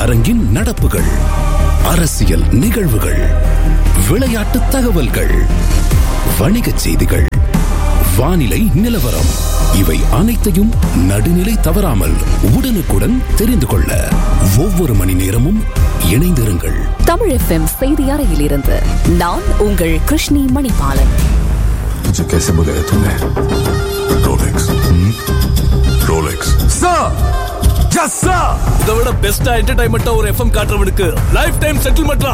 அரங்கின் நடப்புகள் அரசியல் நிகழ்வுகள் விளையாட்டு தகவல்கள் வணிகச் செய்திகள் வானிலை நிலவரம் இவை அனைத்தையும் நடுநிலை தவறாமல் உடனுக்குடன் தெரிந்து கொள்ள ஒவ்வொரு மணி நேரமும் இணைந்திருங்கள் தமிழ் எஃப்எம் செய்தி அறையிலிருந்து நான் உங்கள் கிருஷ்ணி மணிபாலன் मुझे कैसे बुलाया तूने रोलेक्स रोलेक्स இதை விட பெஸ்டா என்டர்டைன்மெண்டா ஒரு எஃப்எம் காட்டுறவனுக்கு லைஃப் டைம் செட்டில்மெண்ட்ரா